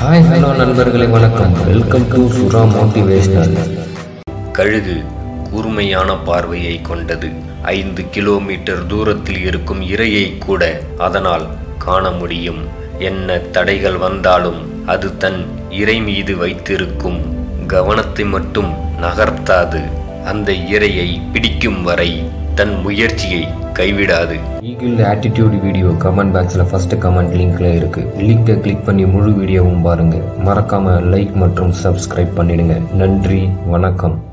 hi hello நண்பர்களே வணக்கம் welcome to சுரா மோட்டிவேஷனல் கழுகு கூர்மையான பார்வையை கொண்டது ஐந்து கிலோமீட்டர் தூரத்தில் இருக்கும் இரையை கூட அதனால் காண முடியும் என்ன தடைகள் வந்தாலும் அது தன் இறை மீது வைத்திருக்கும் கவனத்தை மட்டும் நகர்த்தாது அந்த இரையை பிடிக்கும் வரை தன் முயற்சியை கைவிடாது ஈகிள் ஆட்டிடியூட் வீடியோ கமெண்ட் பாக்ஸில் ஃபர்ஸ்ட் கமெண்ட் லிங்க்ல இருக்கு லிங்கை கிளிக் பண்ணி முழு வீடியோவும் பாருங்க மறக்காம லைக் மற்றும் சப்ஸ்கிரைப் பண்ணிடுங்க நன்றி வணக்கம்